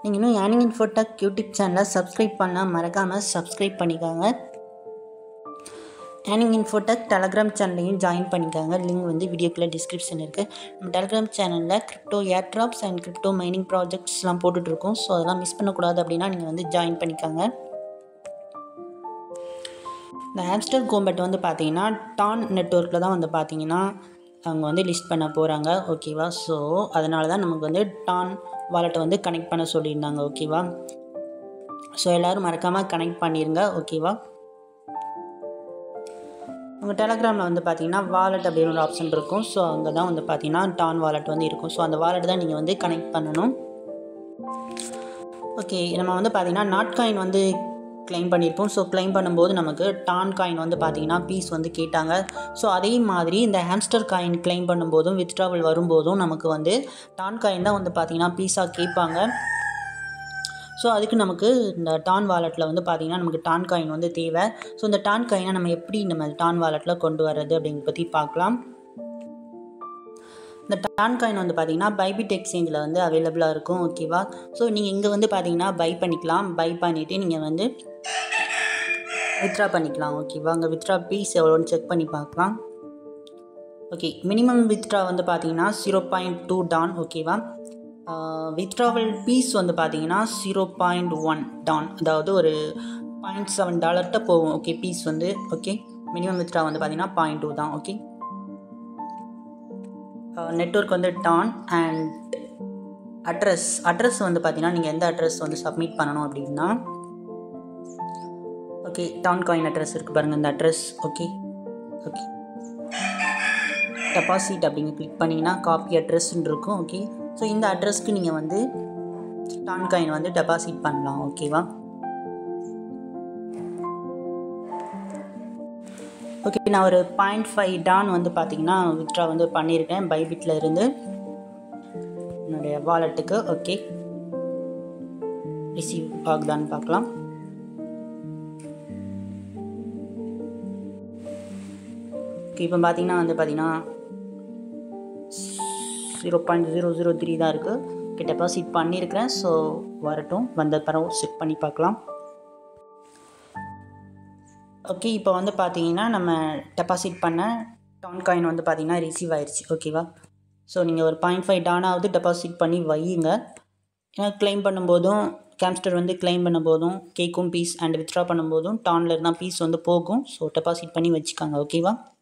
நீங்கள் இன்னும் Earning Infotech YouTube சேனலை சப்ஸ்கிரைப் பண்ணால் மறக்காமல் சப்ஸ்கிரைப் பண்ணிக்கோங்க ஏர்னிங் இன்ஃபோடெக் டெலகிராம் சேனலையும் ஜாயின் பண்ணிக்கோங்க லிங்க் வந்து வீடியோக்குள்ளே டிஸ்கிரிப்ஷன் இருக்குது நம்ம டெலகிராம் சேனலில் crypto air drops and crypto mining ப்ராஜெக்ட்ஸ்லாம் போட்டுட்ருக்கோம் ஸோ அதெல்லாம் மிஸ் பண்ணக்கூடாது அப்படின்னா நீங்கள் வந்து ஜாயின் பண்ணிக்கோங்க இந்த ஹாம்ஸ்டர் கோம்பெட் வந்து பார்த்தீங்கன்னா டான் நெட்ஒர்க்கில் தான் வந்து பார்த்தீங்கன்னா அவங்க வந்து லிஸ்ட் பண்ண போகிறாங்க ஓகேவா ஸோ அதனால தான் நமக்கு வந்து டான் வாலெட்டை வந்து கனெக்ட் பண்ண சொல்லியிருந்தாங்க ஓகேவா ஸோ எல்லோரும் மறக்காமல் கனெக்ட் பண்ணிடுங்க ஓகேவா உங்கள் டெலகிராமில் வந்து பார்த்தீங்கன்னா வாலெட் அப்படின்னு ஒரு ஆப்ஷன் இருக்கும் ஸோ அங்கே தான் வந்து பார்த்தீங்கன்னா டான் வாலெட் வந்து இருக்கும் ஸோ அந்த வாலெட் தான் நீங்கள் வந்து கனெக்ட் பண்ணணும் ஓகே நம்ம வந்து பார்த்தீங்கன்னா நாட் காயின் வந்து கிளைம் பண்ணியிருப்போம் ஸோ கிளைம் பண்ணும்போது நமக்கு டான் காயின் வந்து பார்த்தீங்கன்னா பீஸ் வந்து கேட்டாங்க ஸோ அதே மாதிரி இந்த ஹாம்ஸ்டர் காயின் கிளைம் பண்ணும்போதும் வித்ட்ராவல் வரும்போதும் நமக்கு வந்து டான் காயின் தான் வந்து பார்த்தீங்கன்னா பீஸாக கேட்பாங்க ஸோ அதுக்கு நமக்கு இந்த டான் வாலெட்டில் வந்து பார்த்திங்கன்னா நமக்கு டான் காயின் வந்து தேவை ஸோ இந்த டான் காயினை நம்ம எப்படி நம்ம டான் வாலெட்டில் கொண்டு வர்றது அப்படிங்க பற்றி பார்க்கலாம் இந்த டான் காயின் வந்து பார்த்தீங்கன்னா பைபிட் எக்ஸ்சேஞ்சில் வந்து அவைலபிளாக இருக்கும் ஓகேவா ஸோ நீங்கள் இங்கே வந்து பார்த்தீங்கன்னா பை பண்ணிக்கலாம் பை பண்ணிவிட்டு நீங்கள் வந்து வித்ட்ரா பண்ணிக்கலாம் ஓகேவா அங்கே வித்ட்ரா பீஸ் எவ்வளோன்னு செக் பண்ணி பார்க்கலாம் ஓகே மினிமம் வித்ட்ரா வந்து பார்த்தீங்கன்னா ஜீரோ பாயிண்ட் டூ டான் ஓகேவா வித்ட்ராவல் பீஸ் வந்து பார்த்தீங்கன்னா ஜீரோ பாயிண்ட் ஒன் டான் அதாவது ஒரு பாயிண்ட் செவன் டாலர்கிட்ட போகும் ஓகே பீஸ் வந்து ஓகே மினிமம் வித்ட்ரா வந்து பார்த்தீங்கன்னா பாயிண்ட் டூ தான் ஓகே நெட்ஒர்க் வந்து டான் அண்ட் அட்ரஸ் அட்ரஸ் வந்து பார்த்தீங்கன்னா நீங்கள் எந்த அட்ரஸ் வந்து சப்மிட் பண்ணணும் அப்படின்னா ஓகே டான் காயின் அட்ரஸ் இருக்குது பாருங்கள் இந்த அட்ரஸ் ஓகே ஓகே டெபாசிட் அப்படிங்க கிளிக் பண்ணிங்கன்னா காப்பி அட்ரஸ்ன்னு இருக்கும் ஓகே ஸோ இந்த அட்ரஸ்க்கு நீங்கள் வந்து டான் காயின் வந்து டெபாசிட் பண்ணலாம் ஓகேவா ஓகே நான் ஒரு பாயிண்ட் ஃபைவ் டான் வந்து பார்த்தீங்கன்னா வித்ட்ரா வந்து பண்ணியிருக்கேன் பைபிட்டில் இருந்து என்னுடைய வாலெட்டுக்கு ஓகே ரிசீவ் ஆகுதான்னு பார்க்கலாம் ஓகே இப்போ பார்த்தீங்கன்னா வந்து பார்த்தீங்கன்னா zero point zero zero three தான் இருக்குது ஓகே டெபாசிட் பண்ணியிருக்கிறேன் ஸோ வரட்டும் வந்த பிறகு செக் பண்ணி பார்க்கலாம் ஓகே இப்போ வந்து பார்த்தீங்கன்னா நம்ம டெபாசிட் பண்ண டான் காயின் வந்து பார்த்தீங்கன்னா ரிசீவ் ஆயிடுச்சு ஓகேவா ஸோ நீங்கள் ஒரு பாயிண்ட் ஃபைவ் டானாவது டெபாசிட் பண்ணி வையுங்க ஏன்னா கிளைம் பண்ணும்போதும் கேம்ஸ்டர் வந்து கிளைம் பண்ணும்போதும் கேக்கும் பீஸ் அண்ட் வித்ட்ரா பண்ணும்போதும் டானில் இருந்தால் பீஸ் வந்து போகும் ஸோ டெபாசிட் பண்ணி வச்சுக்காங்க ஓகேவா